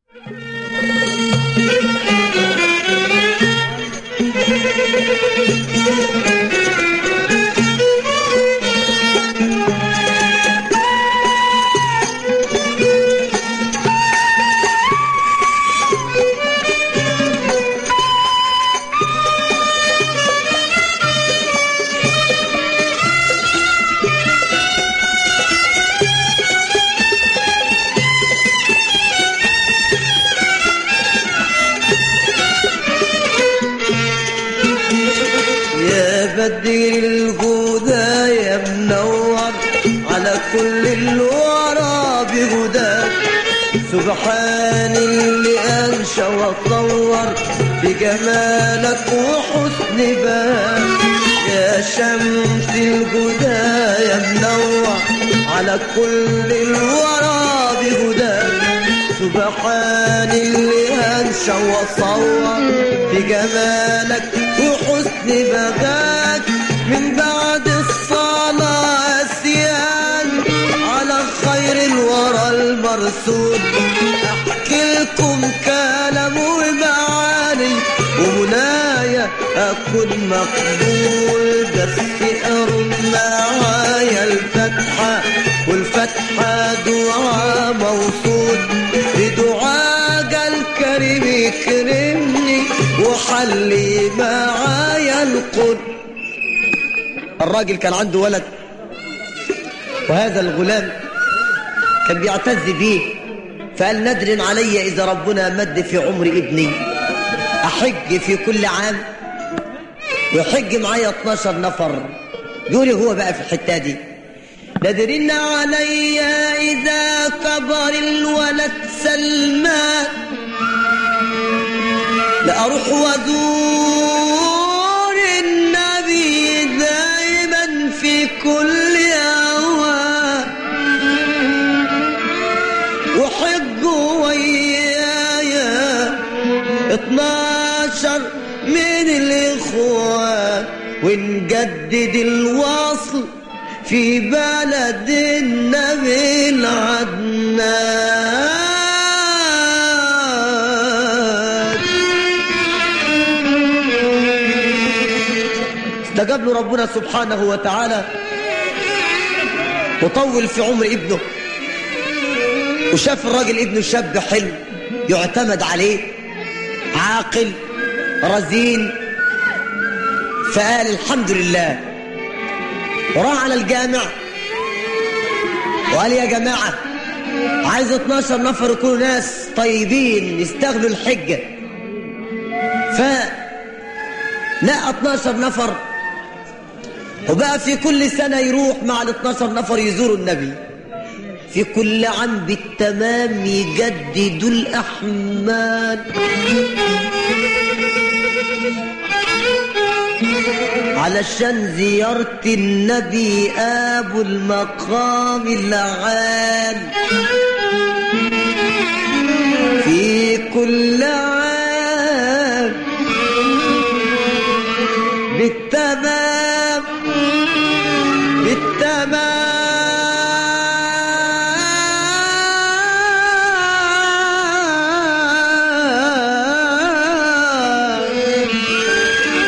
يا بدر الهدى يا منور على كل الورى بهداك سبحان اللي انشا وطور بجمالك وحسن باك يا شمس الهدى يا منور على كل الورى بهداك سبحان اللي انشا وصور بجمالك وحسن بغاك من بعد الصلاة سيان على خير الورى المرسول احكي لكم كلام ومعاني ومنايا اكون مقبول بس اقروا معايا الفتحة والفتحة دعاء موصول بدعاء الكريم يكرمني وحلي معايا القل الراجل كان عنده ولد وهذا الغلام كان بيعتز بيه فقال ندر علي إذا ربنا مد في عمر ابني أحج في كل عام ويحج معايا 12 نفر يقولي هو بقى في الحتة دي نادرين علي إذا كبر الولد سلمان لأروح وأزور النبي دائما في كل أوان وحجوا ويايا اتناشر من الإخوان ونجدد الوصل في بلد النبي العدنان استجاب له ربنا سبحانه وتعالى وطول في عمر ابنه وشاف الراجل ابنه شاب حلو يعتمد عليه عاقل رزين فقال الحمد لله وراح على الجامع وقال يا جماعة عايز 12 نفر يكونوا ناس طيبين يستغلوا الحجة ف لقى 12 نفر وبقى في كل سنة يروح مع ال 12 نفر يزوروا النبي في كل عام بالتمام يجددوا الأحمال علشان زيارة النبي أبو المقام العال في كل عام بالتمام بالتمام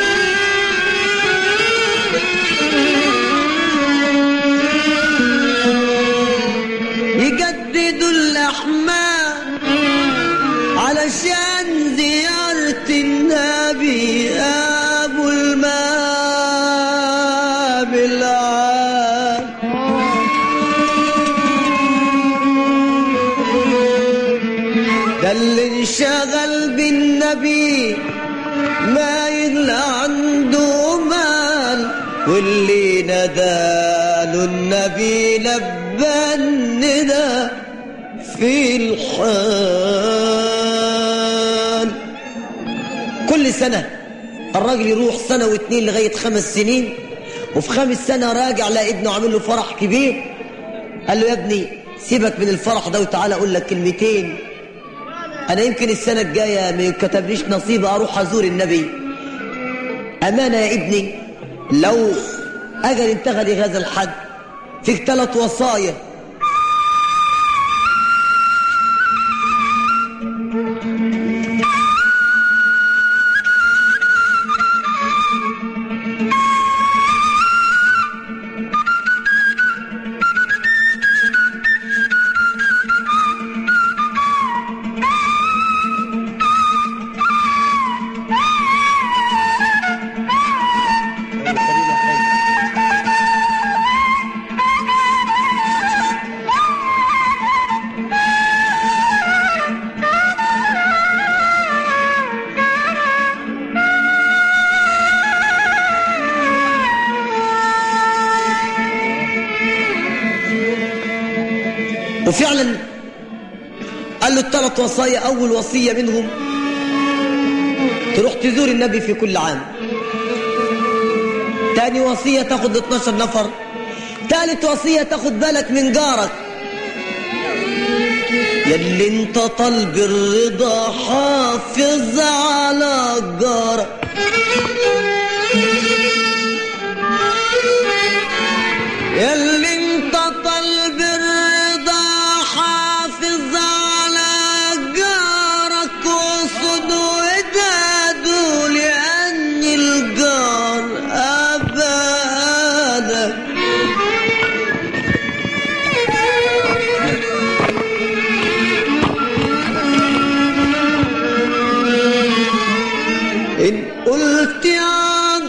يجددوا الأحمال علشان زيارة النبي أبو المام العام ده اللي انشغل بالنبي ما يغلى عنده مال واللي نداله النبي لبى الندى في الحال كل سنة الراجل يروح سنة واتنين لغاية خمس سنين وفي خامس سنة راجع لقى ابنه عامل له فرح كبير قال له يا ابني سيبك من الفرح ده وتعالى اقول لك كلمتين انا يمكن السنة الجاية ما يتكتبليش نصيب اروح ازور النبي امانة يا ابني لو اجل انتهى لهذا الحد فيك ثلاث وصايا قال له الثلاث وصايا أول وصية منهم تروح تزور النبي في كل عام تاني وصية تاخد 12 نفر تالت وصية تاخد بالك من جارك ياللي انت طلب الرضا حافظ على جارك ياللي انت طلب الرضا حافظ على جارك وصد وداده لأن الجار أبدا إن قلت عن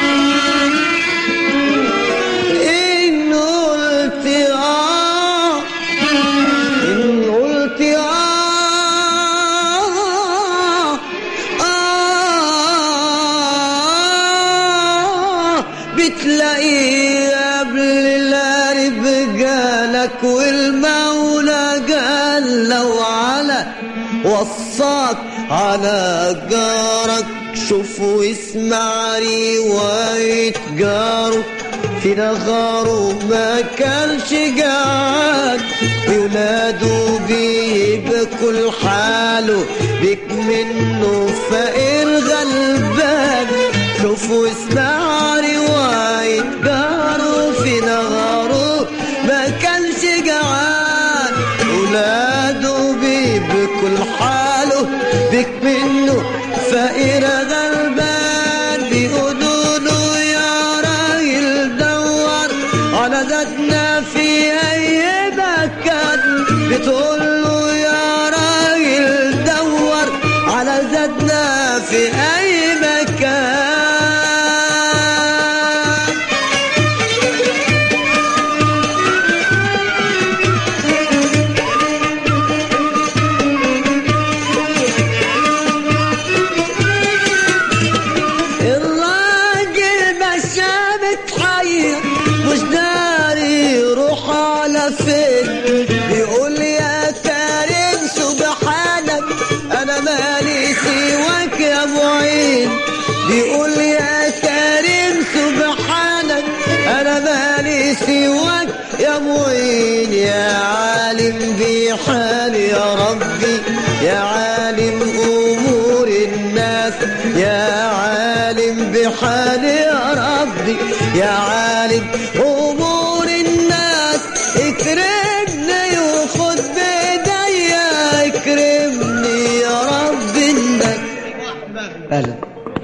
إن قلت آه إن قلت آه آه بتلاقيه قبل القرب جالك والمولى قال لو على وصاك على جارك شوف واسمع رواية جاره في نغاره ما كانش جعان بولاده بيبكوا لحاله بيك منه فقير غلبان شوف واسمع رواية جاره في نغاره ما كانش جعان ولاده بيبكوا لحاله بيك منه فقير غلبان بيقولوا له يا راجل دور على ذاتنا في اي مكان بتقول له يا راجل دور على ذاتنا في اي مكان الراجل مشى متحير مش داري يروح على فين بيقول يا كريم سبحانك انا مالي سواك يا معين بيقول يا كريم سبحانك انا مالي سواك يا معين يا عالم بحالي يا ربي يا عالم امور الناس يا عالم بحالي يا ربي يا عالم امور الناس اكرمني وخد بايديا اكرمني يا رب انك اهلا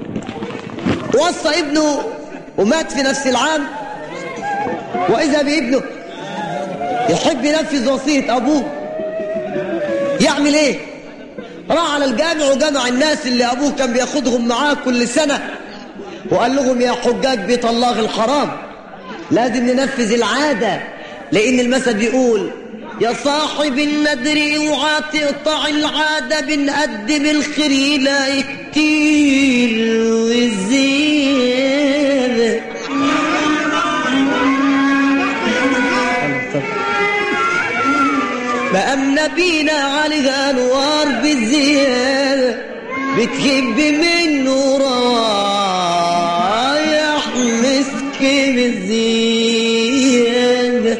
وصى ابنه ومات في نفس العام واذا بابنه يحب ينفذ وصيه ابوه يعمل ايه راح على الجامع وجمع الناس اللي ابوه كان بياخدهم معاه كل سنه وقال لهم يا حجاج بيت الله الحرام لازم ننفذ العاده لان المثل بيقول يا صاحب الندر اوعى تقطع العاده بنقدم الخير لا كتير والزياده فأمنا بينا عليها أنوار بالزيادة بتهب منه رايح مسك بالزيادة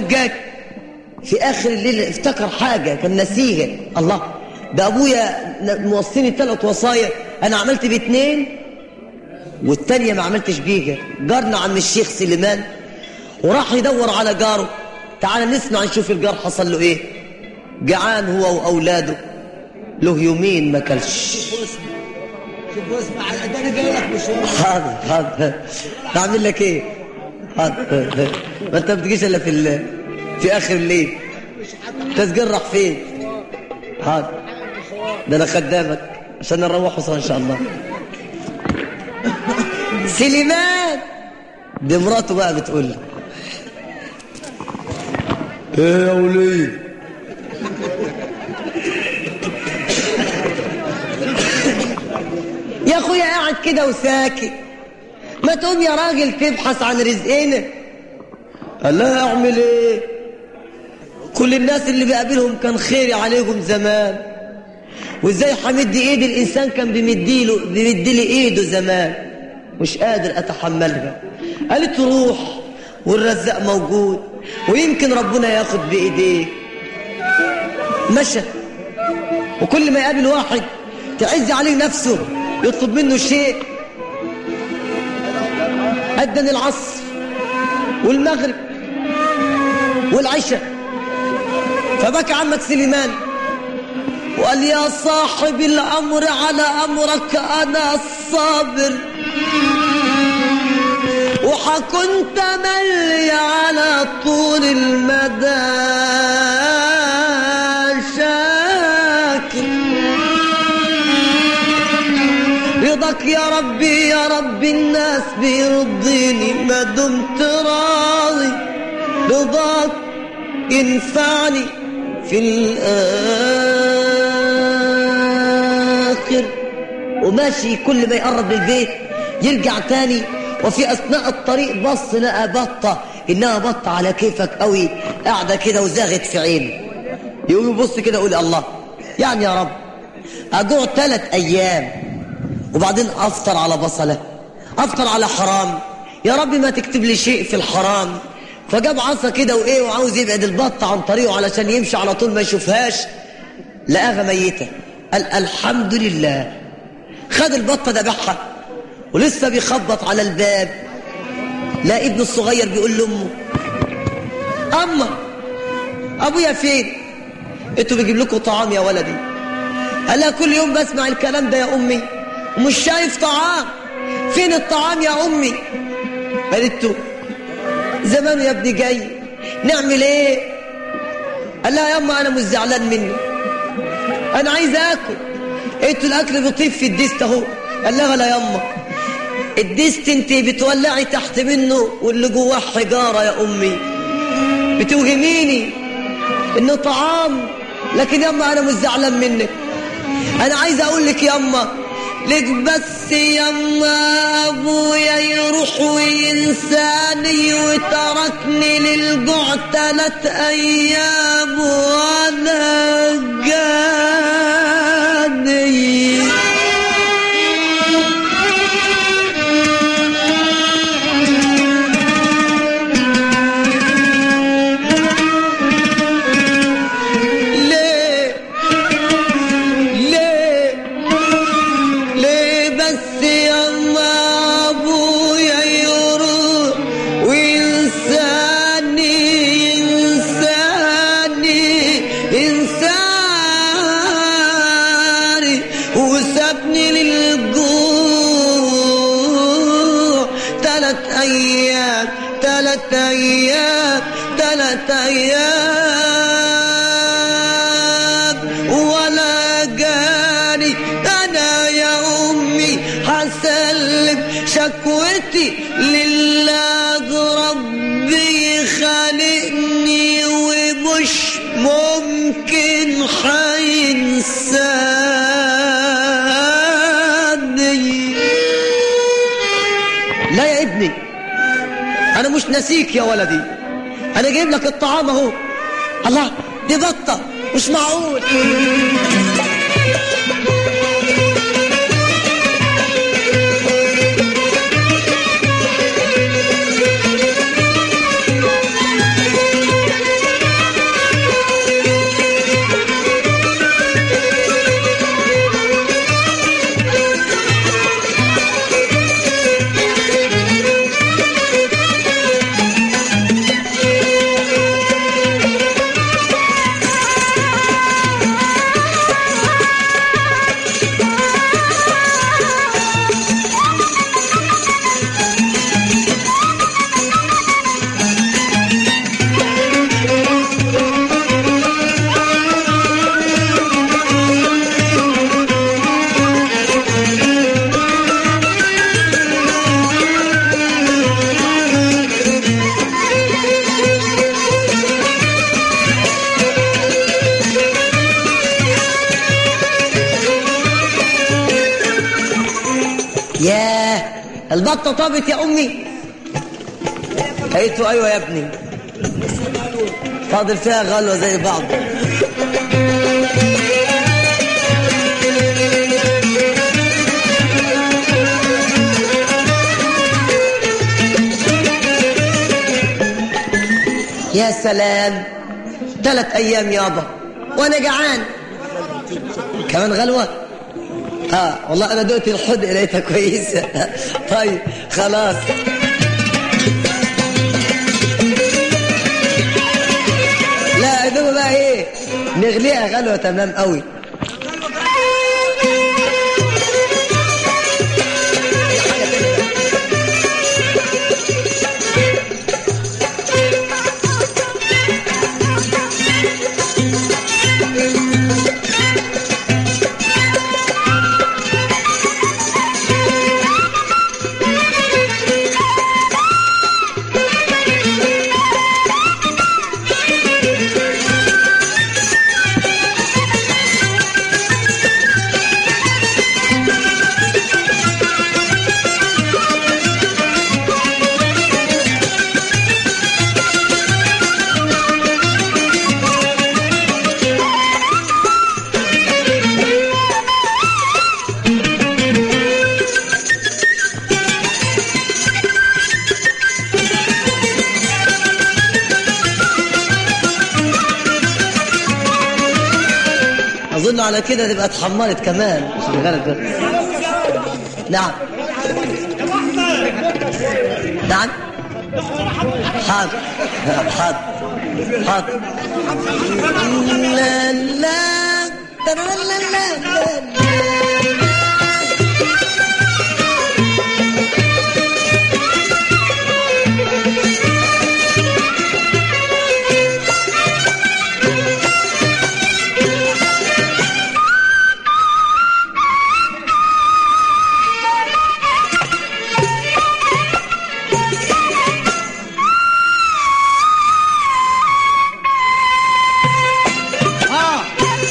جاي في اخر الليل افتكر حاجه كان نسيها الله ده ابويا موصيني ثلاث وصايا انا عملت باثنين والتانية ما عملتش بيها جارنا عم الشيخ سليمان وراح يدور على جاره تعال نسمع نشوف الجار حصل له ايه جعان هو واولاده له يومين ما كلش شوف واسمع ده انا جاي لك مش حاضر حاضر اعمل لك ايه حاضر ما انت ما بتجيش الا في ال- في اخر الليل تسجل راح فين حاضر ده انا خدامك عشان نروح وصل ان شاء الله سليمان دي مراته بقى بتقول له ايه يا وليه يا اخويا قاعد كده وساكت ما تقوم يا راجل تبحث عن رزقنا قال لا اعمل ايه كل الناس اللي بقابلهم كان خيري عليهم زمان وازاي حمد ايد الانسان كان بيمديله بيمدلي ايده زمان مش قادر اتحملها قالت روح والرزاق موجود ويمكن ربنا ياخد بايديه مشى وكل ما يقابل واحد تعز عليه نفسه يطلب منه شيء أدن العصر والمغرب والعشاء فبكى عمك سليمان وقال يا صاحب الأمر على أمرك أنا الصابر وحكن تملي على طول المدى شاكر رضاك يا ربي يا رب الناس بيرضيني ما دمت راضي رضاك ينفعني في الآخر وماشي كل ما يقرب للبيت يرجع تاني وفي أثناء الطريق بص لقى بطة إنها بطة على كيفك قوي قاعدة كده وزاغت في عينه يقوم يبص كده يقول الله يعني يا رب أجوع ثلاث أيام وبعدين افطر على بصله افطر على حرام يا رب ما تكتب لي شيء في الحرام فجاب عصا كده وايه وعاوز يبعد البطه عن طريقه علشان يمشي على طول ما يشوفهاش لقاها ميته قال الحمد لله خد البطه ذبحها ولسه بيخبط على الباب لا ابنه الصغير بيقول لامه اما ابويا فين انتوا بيجيب لكم طعام يا ولدي قال لها كل يوم بسمع الكلام ده يا امي ومش شايف طعام فين الطعام يا امي قالت له زمان يا ابني جاي نعمل ايه قال لها يا اما انا مش زعلان مني انا عايز اكل قلت له الاكل بيطيب في الديست اهو قال لها لا ياما الديست انت بتولعي تحت منه واللي جواه حجاره يا امي بتوهميني انه طعام لكن ياما انا مش زعلان منك انا عايز اقول لك ياما لك بس ياما ابويا يروح وينساني وتركني للجوع تلات ايام وانا جاني ليه ليه ليه بس ياما ابويا يروح وينساني ينساني ينساني وسابني للجوع تلات ايام تلات ايام تلات ايام ولا جاني انا يا امي هسلم شكوتي لله ربي خالقني ومش ممكن حينساني لا يا ابني انا مش ناسيك يا ولدي انا جايب لك الطعام اهو الله دي بطه مش معقول ياه البطة طابت يا أمي قالت له أيوة يا ابني فاضل فيها غلوة زي بعض يا سلام ثلاث أيام يابا وأنا جعان كمان غلوة اه والله انا دقت الحدق لقيتها كويسه طيب خلاص لا يا دوب بقى ايه نغليها غلوه تمام قوي اظن على كده تبقى اتحمرت كمان مش الغلط ده نعم نعم حاضر حاضر حاضر لا لا لا لا لا لا اه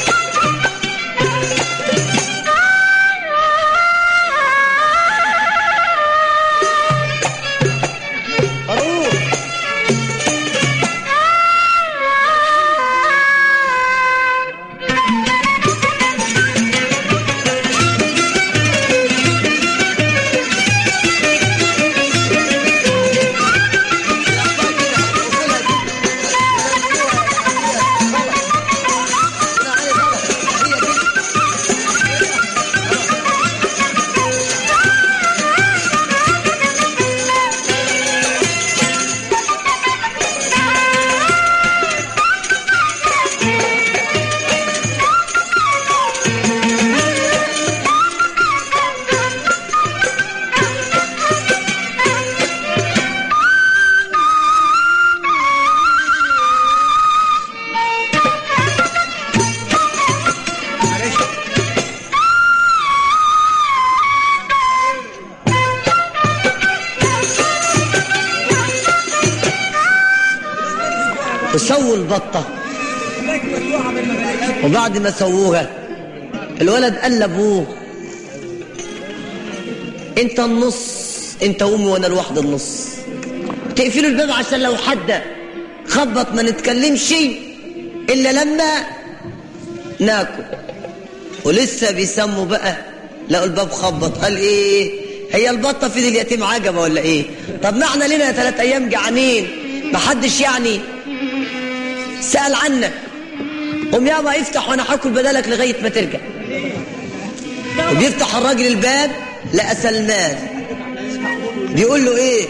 قارون وسووا البطة وبعد ما سووها الولد قال لابوه انت النص انت امي وانا الواحد النص تقفلوا الباب عشان لو حد خبط ما نتكلمش الا لما ناكل ولسه بيسموا بقى لقوا الباب خبط قال ايه هي البطه في دي اليتيم عجبه ولا ايه طب ما احنا لنا ثلاث ايام جعانين محدش يعني سأل عنك قوم يابا افتح وانا هاكل بدلك لغايه ما ترجع وبيفتح الراجل الباب لقى سلمان بيقول له ايه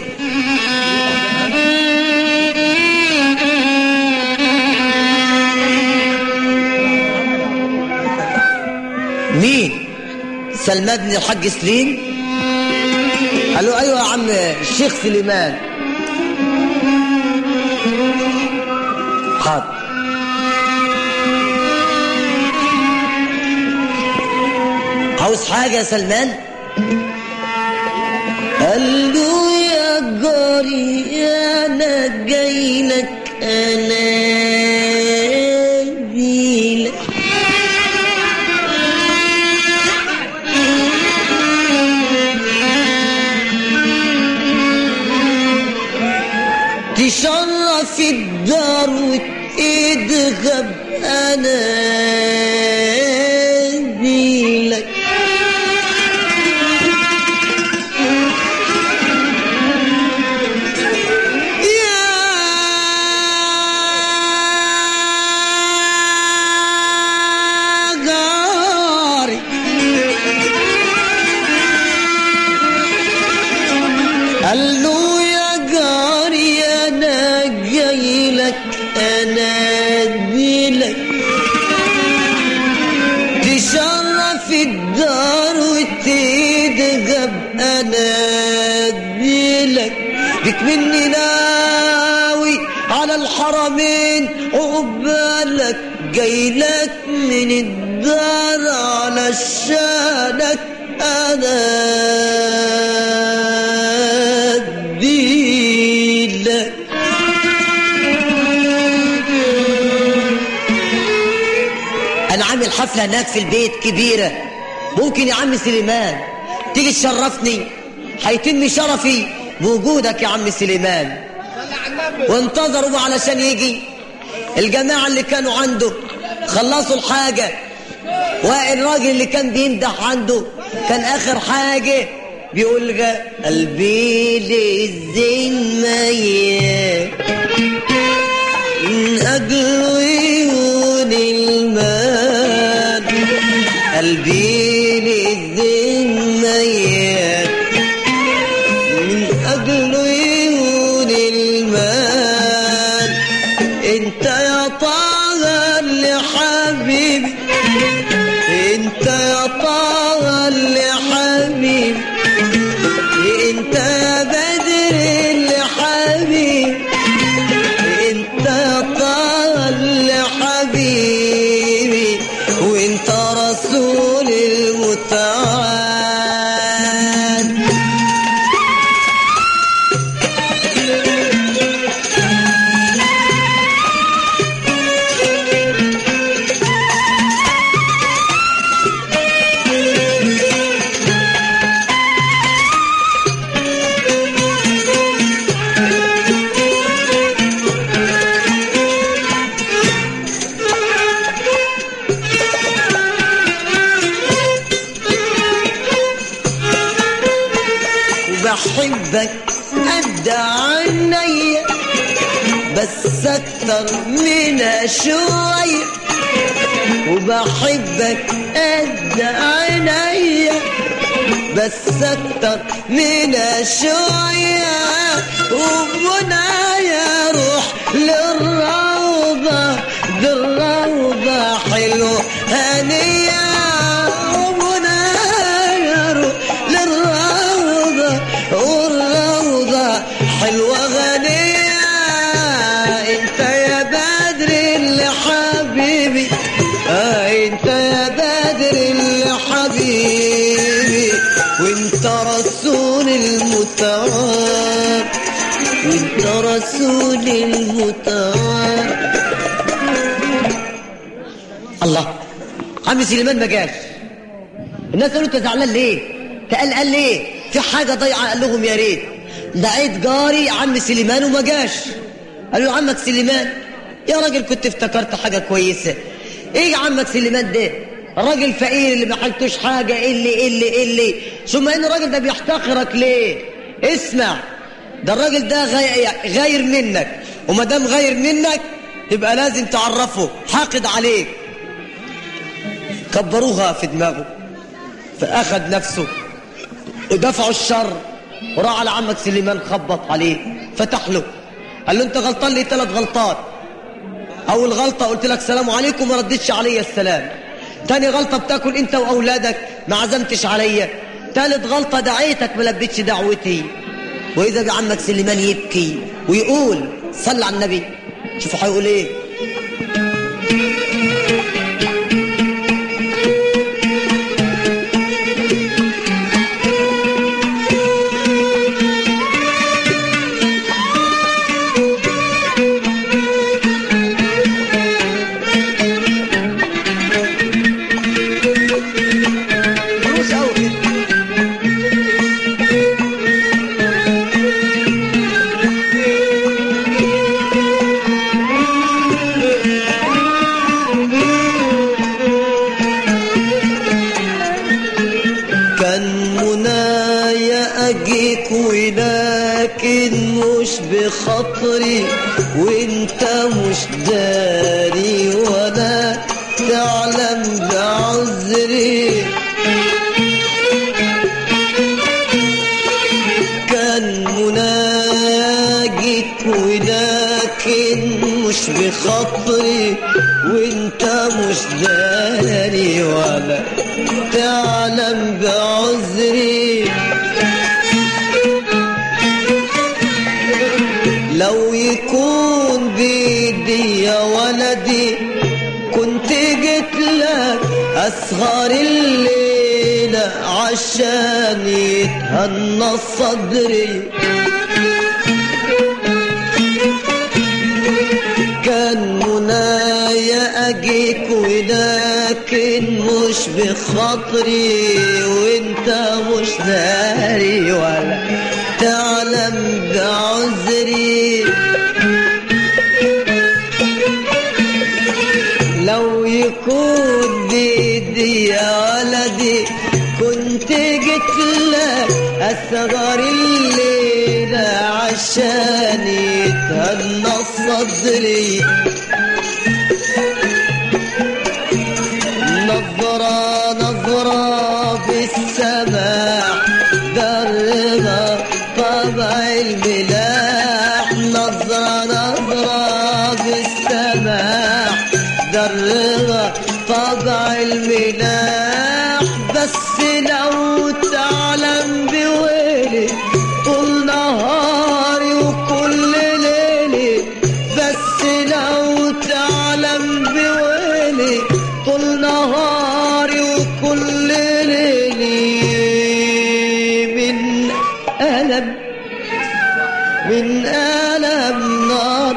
مين سلمان بن الحاج سليم قال له ايوه يا عم الشيخ سليمان حاضر عاوز حاجة يا سلمان قال له يا جاري انا جاي لك انا بيلك اناديلك يا جاري قال له يا جاري انا جاي لك اناديلك تشرف الدار وتدغب اناديلك بك مني ناوي على الحرمين عقبالك جاي لك من الدار على شانك اناديلك انا عامل حفله هناك في البيت كبيره ممكن يا عم سليمان تيجي تشرفني هيتم شرفي بوجودك يا عم سليمان وانتظروا علشان يجي الجماعه اللي كانوا عنده خلصوا الحاجه والراجل اللي كان بيمدح عنده كان اخر حاجه بيقول جا قلبي للزين ميت من أجل عيون المال قلبي للذين ميت من أجل عيون المال انت يا طه اللي حبيبي انت يا طه اللي حبيبي انت يا بدر اللي حبيبي انت طال حبيبي وانت رسول المتعال وبحبك قد عينيا بس اكتر منها شوية وبحبك قد عينيا بس اكتر منها شوية وبنايا روح للروضة دي الروضة حلوة هنية وبنايا روح للروضة والروضة حلوة غنية انت يا بدر اللي حبيبي آه انت يا بدر اللي حبيبي وانت رسول المتعال وانت رسول المتعال الله عم سليمان ما جاش الناس قالوا انت زعلان ليه تقال قال ليه في حاجه ضايعه قال لهم يا ريت دعيت جاري عم سليمان وما جاش قال له عمك سليمان يا راجل كنت افتكرت حاجه كويسه ايه يا عمك سليمان ده راجل فقير اللي ما حلتوش حاجه إيه اللي إيه اللي إيه اللي ثم ان الراجل ده بيحتقرك ليه اسمع ده الراجل ده غي- غاير منك وما دام غاير منك يبقى لازم تعرفه حاقد عليك كبروها في دماغه فأخذ نفسه ودفعوا الشر وراح على عمك سليمان خبط عليه فتح له قال له انت غلطان لي ثلاث غلطات اول غلطه قلت لك سلام عليكم ما ردتش عليا السلام تاني غلطه بتاكل انت واولادك ما عزمتش عليا تالت غلطه دعيتك ما لبيتش دعوتي واذا بعمك سليمان يبكي ويقول صلى على النبي شوفوا هيقول ايه فلوس قوي كده اجيك ولكن مش بخاطري وانت مش داري ولا تعلم بعذري كان مناجيك ولكن مش بخاطري وانت مش داري ولا تعلم بعذري لو يكون بيدي يا ولدي كنت جيت لك أسهر الليلة عشان يتهنى صدري كان منايا أجيك ولكن مش بخاطري وانت مش داري ولا تعلم بعذري لو يكون بيدي يا ولدي كنت جيت لك أسغر الليلة عشان يتهنى صدري نظرة نظرة بالسماح دربة طبع الملاح نظرة نظرة بالسماح دربة طبع الملاح بس لو تعلم بويلي طول نهاري وكل ليلي بس لو تعلم بويلي طول نهاري وكل ليلي من ألم من ألم نار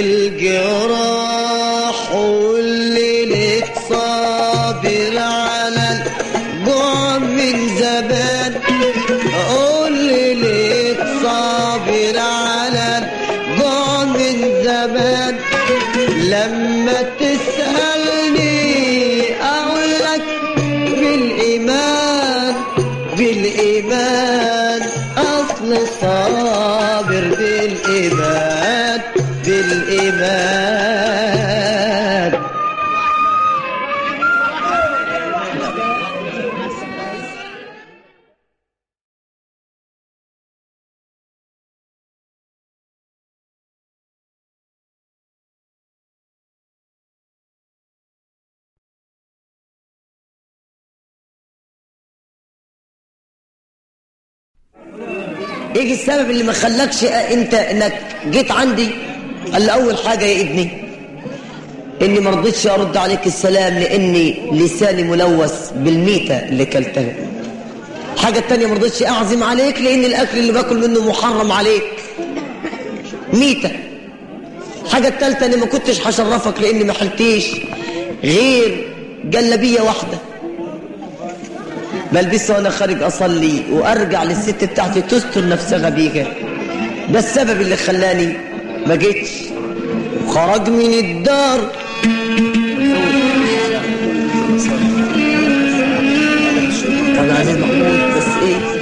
الجراح واللي لك صابر على الجوع من زمان قول لك صابر على الجوع من زمان لما تسألني أقول لك بالإيمان بالإيمان أصل صابر بالإيمان بالإيمان ايه السبب اللي ما خلاكش انت انك جيت عندي قال لي اول حاجه يا ابني اني ما رضيتش ارد عليك السلام لاني لساني ملوث بالميته اللي كلتها الحاجه التانية ما رضيتش اعزم عليك لان الاكل اللي باكل منه محرم عليك ميته الحاجه الثالثه اني ما كنتش هشرفك لاني ما حلتيش غير جلبيه واحده بلبسها وانا خارج اصلي وارجع للست بتاعتي تستر نفسها بيها ده السبب اللي خلاني ما جيتش خرج من الدار كان عزيز محمود بس ايه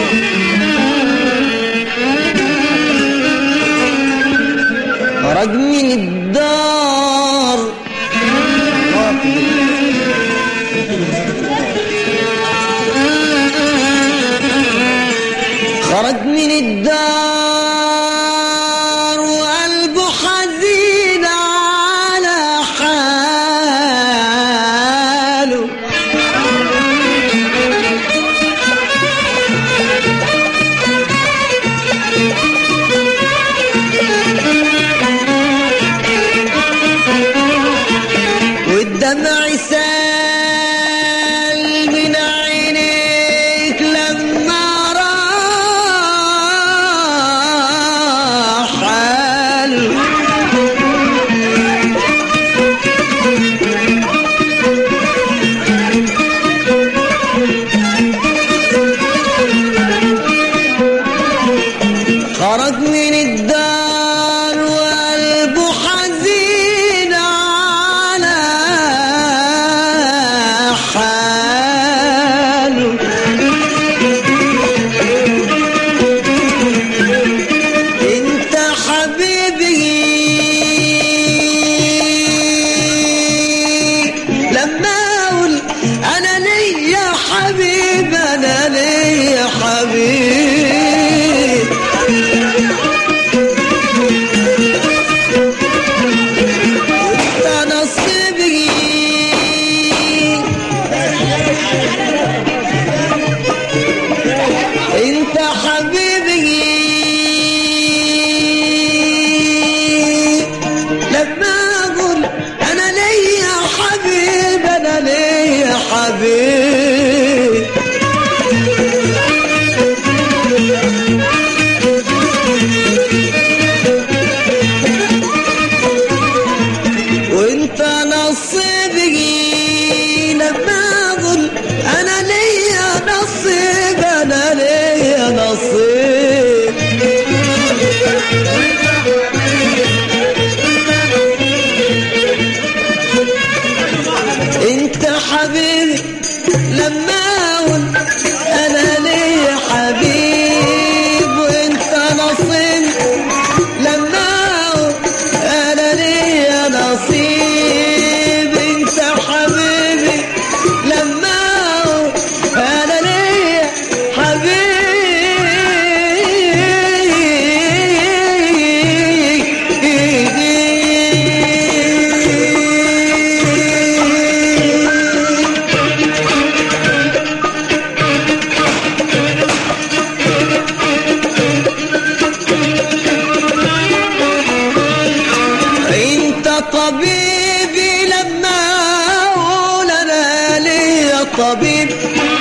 خرج من الدار خرج من الدار وقلبه حزين على ليا حبيب انا ليا حبيب انت نصيبي انت حبيبي لما اقول انا ليا حبيب انا ليا حبيب وانت نصيبي لما اقول انا ليا نصيب انا ليا نصيب انت حبيبي لما اقول انا ليا حبيب وانت نصيبي لما اقول انا ليا نصيب انت حبيبي لما اقول انا ليا حبيبي انت طبيبي لما اقول انا ليا طبيب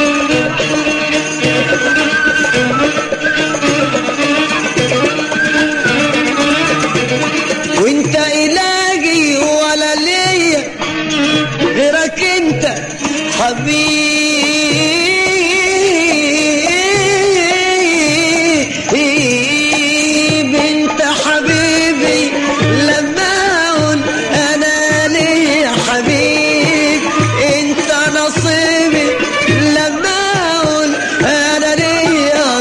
وانت علاجي ولا ليا غيرك انت حبيب انت حبيبي لما اقول انا ليا حبيب انت نصيبي لما اقول انا ليا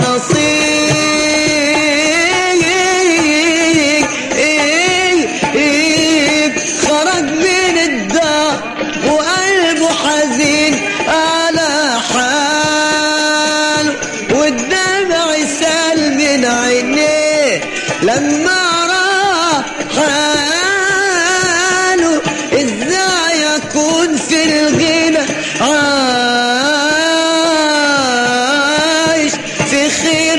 نصيب خرج من الدار وقلبه حزين على حاله والدمع سال من عينيه لما راه حاله ازاي اكون في الغنى عايش في خير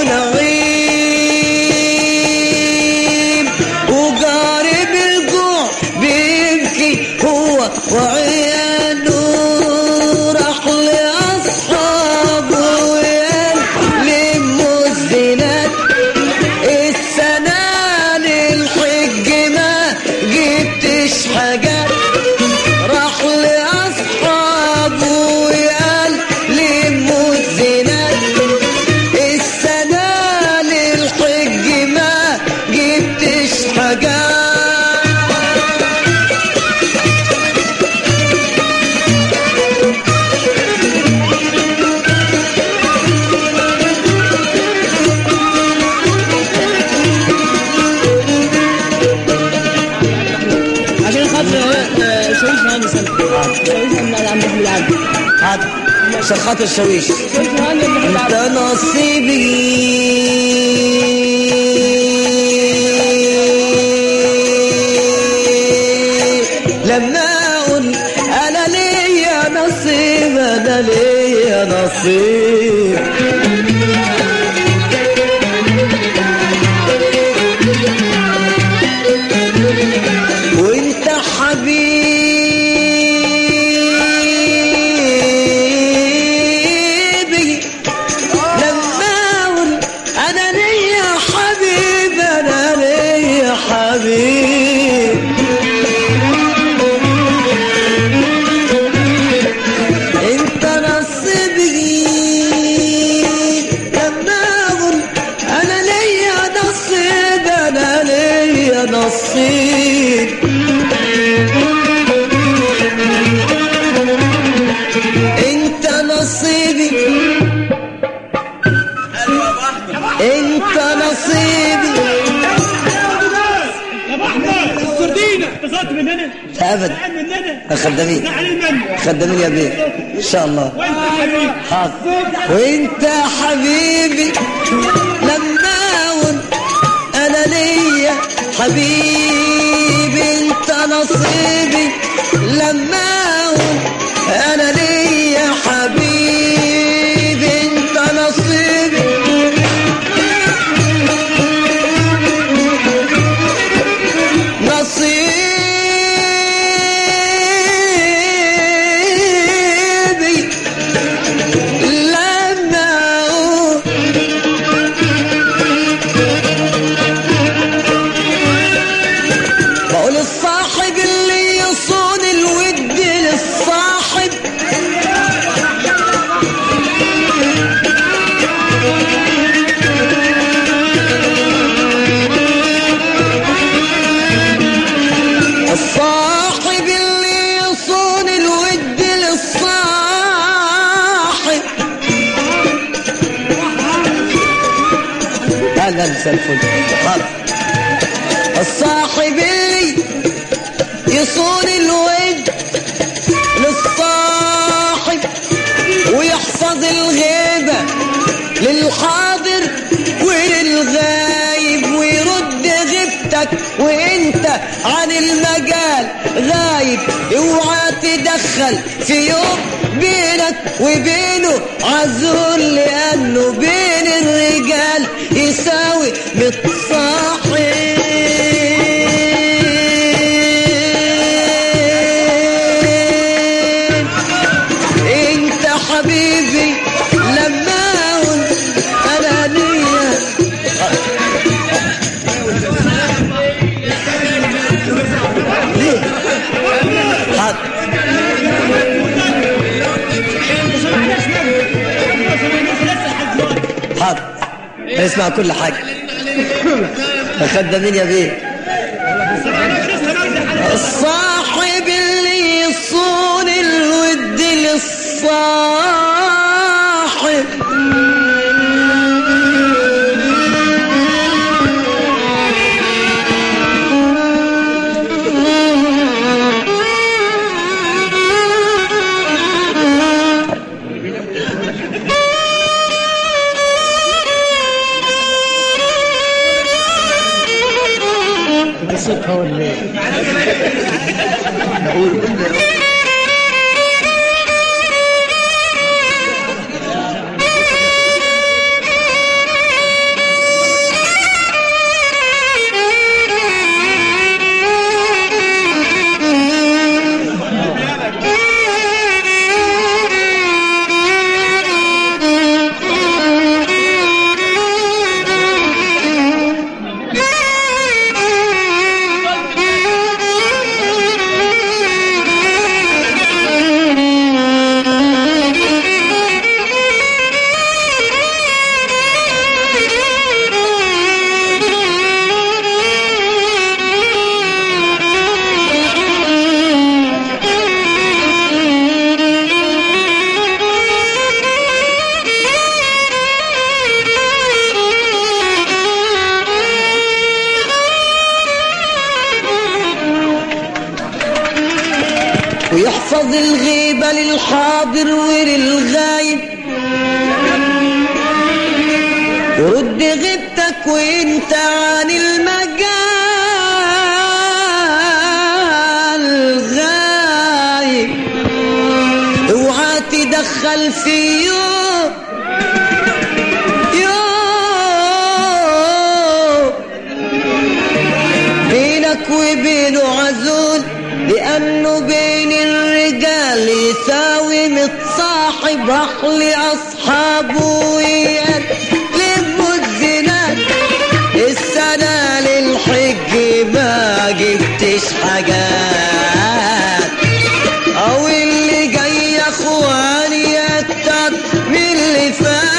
ونعيم وقارب الجوع بيبكي هو وعياله راح لأصحابه وقال لموا الزينات السنة للحج ما جبتش حاجات راح لأصحابه وقال لموا الزينات السنة للحج ما جبتش حاجات عشان خاطر آه، شريف مهندس انا شريف من عم محمد عبد حاضر عشان خاطر شويش شريف مهندس محمد انت عبد نصيبي لما اقول انا ليا نصيب انا ليا نصيب وانت حبيبي لما اقول انا ليا حبيب انا ليا حبيب انت نصيبي لا ابدا زعل مننا خدامين زعل مني خدامين يا بيه ان شاء الله وانت حبيبي حاضر وانت يا حبيبي لما اقول انا ليا حبيبي انت نصيبي لما اقول انا ليا حبيبي انت نصيبي نصيبي لما اقول بقول الصاحب اللي يصون الود للصاحب الصاحب اللي يصون الود للصاحب اهلا مساء الفل حاضر الصاحب اللي يصون الود للصاحب ويحفظ الغيبة للحاضر وللغايب ويرد غيبتك وانت عن المجال غايب اوعى تدخل في يوم بينك وبينه عزول لانه بين الرجال يساوي متصاحب انت حبيبي لما اقول انا ليا ليه حاضر حاضر اسمع كل حاجة خدامين يا بيه الصاحب اللي يصون الود للصاحب صوتها ولا ايه؟ ويحفظ الغيبة للحاضر وللغايب ورد غيبتك وانت عن المجال غايب اوعى تدخل في يوم يوم بينك وبينه عزول لأنه بين الرجال يساوي متصاحب راح لأصحابه ويقلبوا الزناد السنة للحج ما جبتش حاجات أو اللي جاي يا اخواني أكتر من اللي فات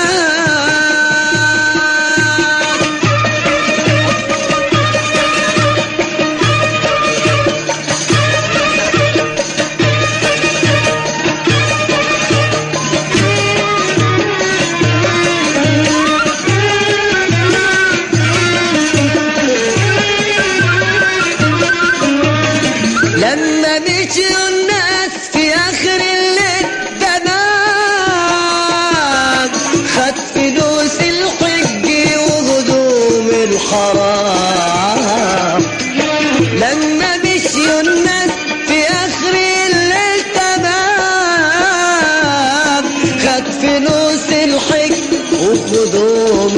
خد فلوس الحج وخدوم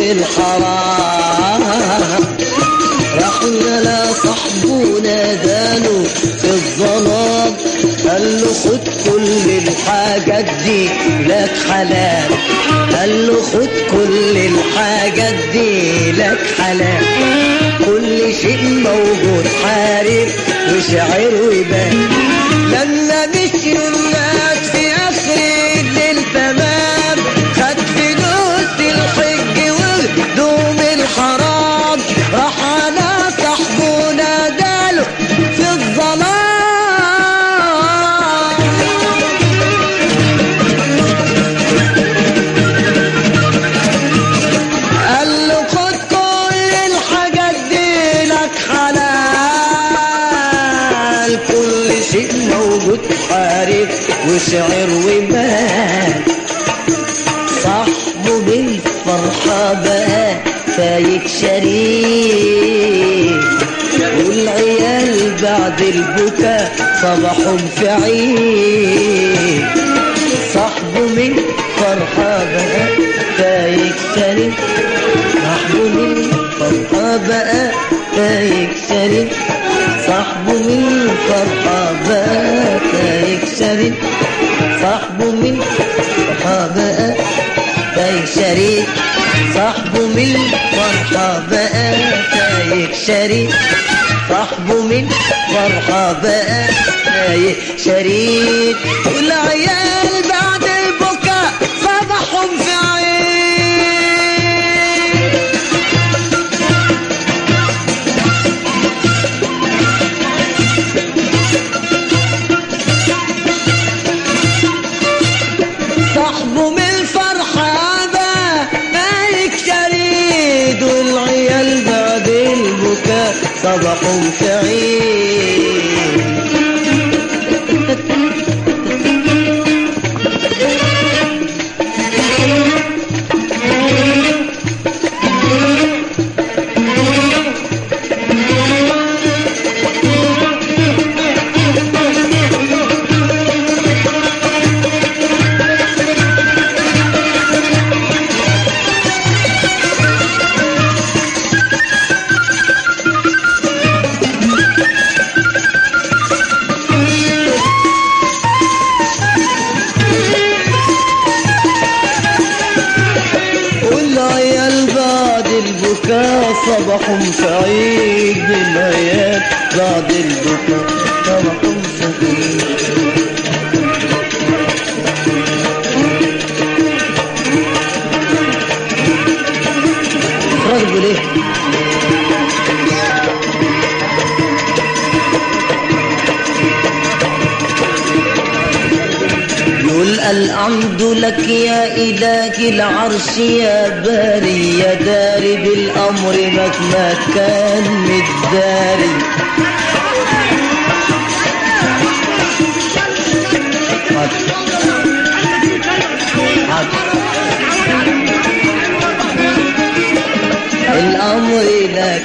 الحرام رحنا لا صاحبه ناداله في الظلام قال له خد كل الحاجات دي لك حلال قال له خد كل الحاجات دي لك حلال كل شيء موجود حارب وشعر ويبان لما مشي الناس في اخر الليل تمام خد فلوس الحج وهدوم الحرام راح على صاحبه ناداله في الظلام قال له خد كل الحاجات دي لك حلال كل شيء موجود حارب وشعر ومال صاحبه بالفرحة بقى فايك شريك والعيال بعد البكاء صبحهم في عيد صاحبه من فرحة بقى فايك شريك صاحبه من فرحة بقى فايك شريك صاحبه من فرحة بقى فايك شريك صاحبه من فرحة بقى فايك شريك صاحبه من فرحة بقى فايك شريك صاحبه من فرحة بقى فايك شريك والعيال بعد البكاء صبحهم في عين صاحبه من الفرحة بقى مالك شريد والعيال بعد البكاء صبحوا في عيد والعيال بعد البكاء صبحهم في عيد العيال بعد البكاء صبحهم في عيد راجل ليه؟ يقول الحمد لك يا إله العرش يا باري يا داري بالأمر مهما كان متداري الأمر لك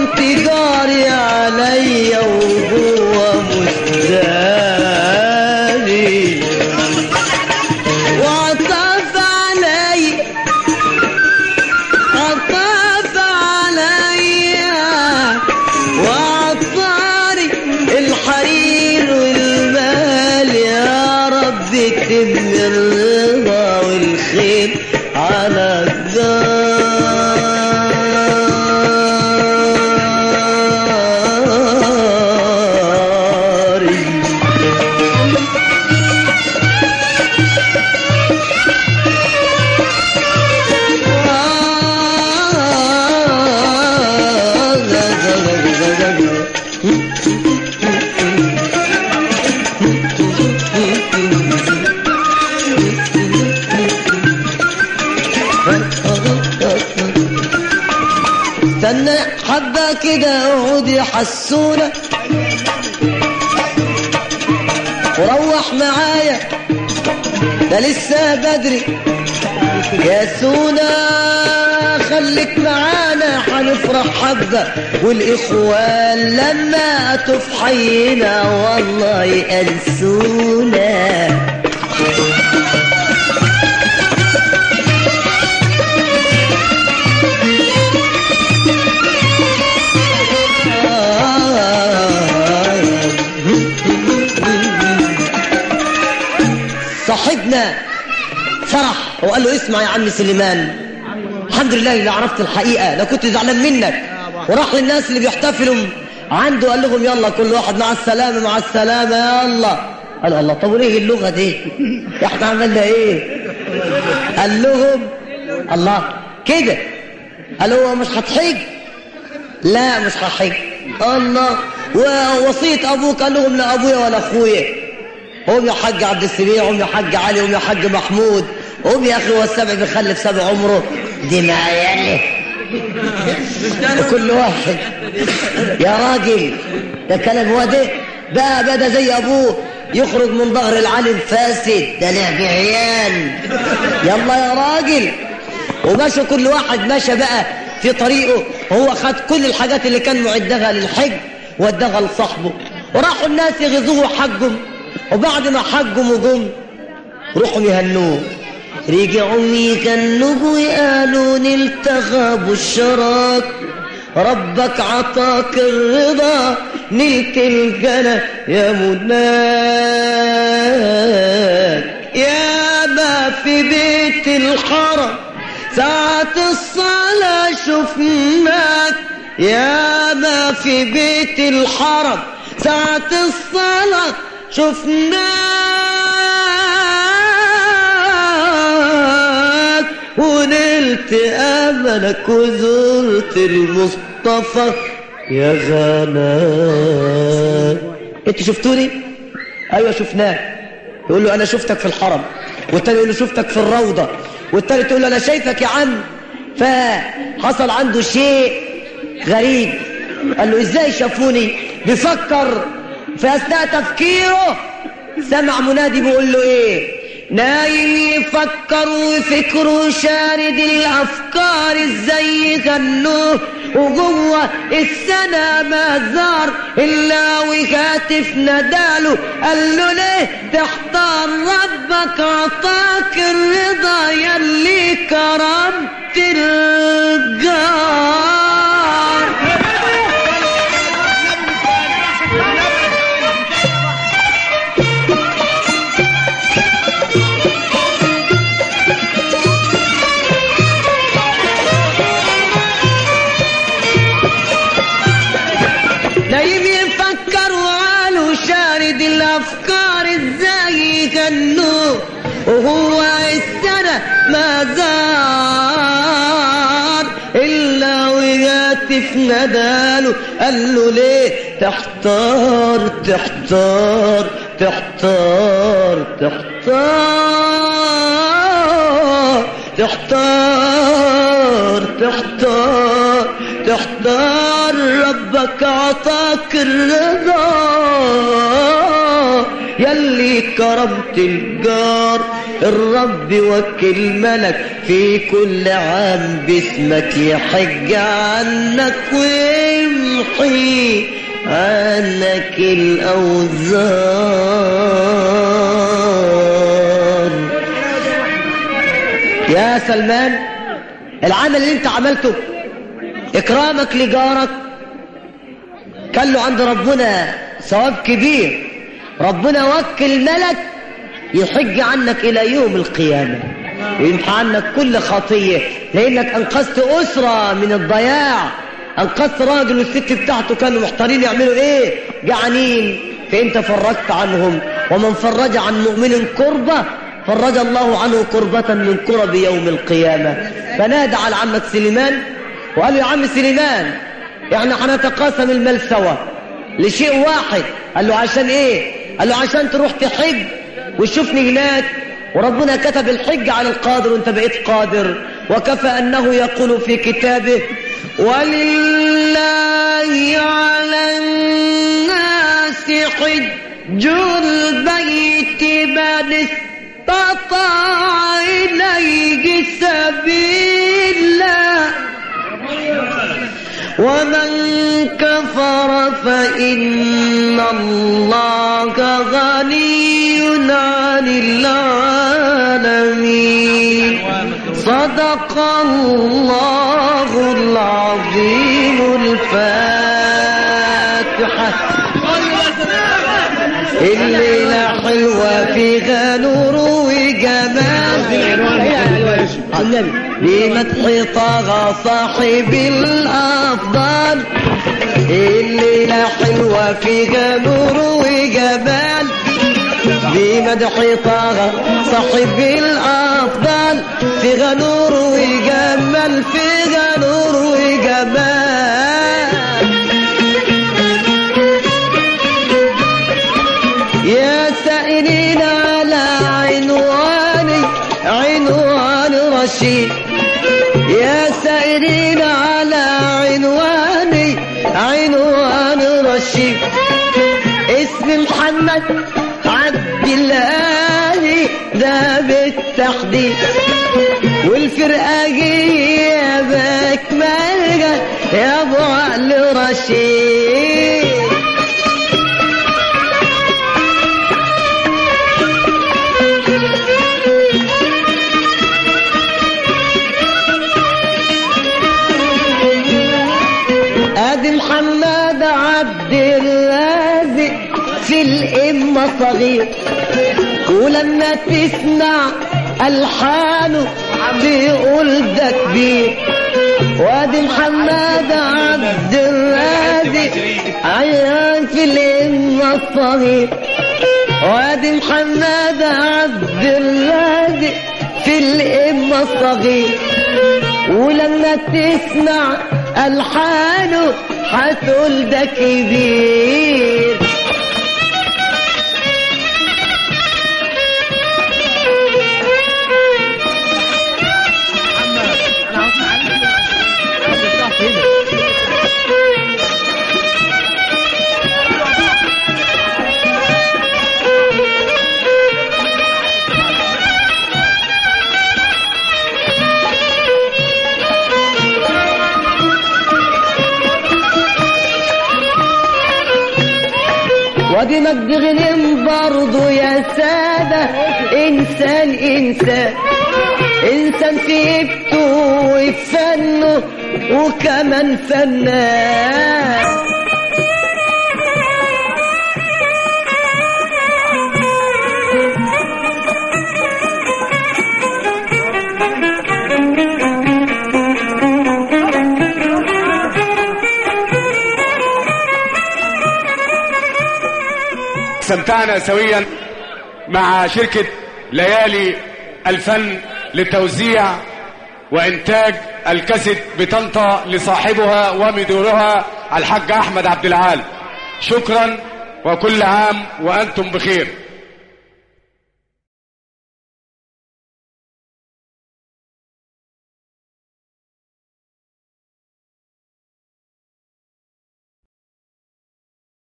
كنت جاري عليا وجوه مستاني وعطف علي عطف عليا وعطاني الحرير والمال يا رب تم الرضا والخير على الدار استنى حبة كده اقعد حسونة وروح معايا ده لسه بدري يا سونا خليك معانا هنفرح حبة والإخوان لما أتف حينا والله يأنسونا صاحبنا فرح وقال له اسمع يا عم سليمان الحمد لله اللي عرفت الحقيقة انا كنت زعلان منك وراح للناس اللي بيحتفلوا عنده قال لهم يلا كل واحد مع السلامة مع السلامة يلا قال الله طب وليه اللغة دي احنا عملنا ايه قال لهم الله كده قال هو مش هتحج لا مش هحج الله ووصية ابوك قال لهم لا ابويا ولا اخويا قوم يا حاج عبد السميع قوم يا حاج علي قوم يا حاج محمود قوم يا اخي هو السبع بيخلف سبع عمره دي ما عياله وكل واحد يا راجل ده كلام هو ده بقى بقى ده زي ابوه يخرج من ظهر العالم فاسد ده لعب عيال يلا يا راجل ومشى كل واحد مشى بقى في طريقه هو خد كل الحاجات اللي كان معدها للحج وداها لصاحبه وراحوا الناس يغزوه حجهم وبعد ما حجهم وجم روحوا يهنوه رجعوا يكنوا وقالوا نلتغى بالشراك ربك عطاك الرضا نلت الجنة يا مناك يا ما في بيت الحرم ساعة الصلاة شفناك يا ما في بيت الحرم ساعة الصلاة شفناك ونلت أملك وزرت المصطفى يا غناك انت شفتوني ايوه شفناك يقول له انا شفتك في الحرم والتاني يقول له شفتك في الروضة والتالت يقول له انا شايفك يا عم فحصل عنده شيء غريب قال له ازاي شافوني بيفكر في اثناء تفكيره سمع منادي بيقول له ايه نايم يفكر وفكره شارد الافكار ازاي غنوه وجوه السنة ما زار الا وهاتف نداله قال له ليه تحتار ربك عطاك الرضا يلي كرمت الجار نايم يفكر وقالوا شارد الافكار ازاي يغنوا وهو السنة ما زار الا وياتف نداله قال له ليه تحتار تحتار تحتار تحتار تحتار تحتار تحتار ربك عطاك الرضا يلي كرمت الجار الرب وكل ملك في كل عام باسمك يحج عنك ويمحي يمحي عنك الأوزار يا سلمان العمل اللي انت عملته اكرامك لجارك كان له عند ربنا ثواب كبير ربنا وكل ملك يحج عنك الى يوم القيامة ويمحى عنك كل خطية لانك انقذت اسرة من الضياع انقذت راجل والست بتاعته كانوا محتارين يعملوا ايه جعانين فانت فرجت عنهم ومن فرج عن مؤمن كربة فرج الله عنه كربة من كرب يوم القيامة فنادى على عمك سليمان وقال له يا عم سليمان يعني هنتقاسم المال سوا لشيء واحد قال له عشان ايه قال له عشان تروح تحج وتشوفني هناك وربنا كتب الحج على القادر وانت بقيت قادر وكفى انه يقول في كتابه ولله على الناس حج البيت من استطاع اليه سبيلا ومن كفر فإن الله غني عن العالمين صدق الله العظيم الفاتحة الليلة حلوة فيها نور وجمال النبي بمدح طه صاحب الأفضل الليلة حلوة فيها نور وجمال بمدح طه صاحب الأفضل فيها نور وجمال فيها نور وجمال يا سائلين على عنواني عنوان رشيد يا سائلين على عنواني عنوان رشيد اسم محمد عبد الله ده بالتحديد والفرقة جاية بأكملها يا ابو علي رشيد ادي محمد عبد الرازق في الامه صغير ولما تسمع الحانه تقول ده كبير وادي محمد عبد الرازق عيان في الامه الصغير وادي محمد عبد الرازق في الامه الصغير ولما تسمع الحانه هتقول ده كبير وادي مجد غنم برضو يا سادة إنسان إنسان إنسان في هيبته وفي فنه وكمان فنان استمتعنا سويا مع شركة ليالي الفن لتوزيع وإنتاج الكاسيت بطنطا لصاحبها ومديرها الحاج أحمد عبد العال شكرا وكل عام وأنتم بخير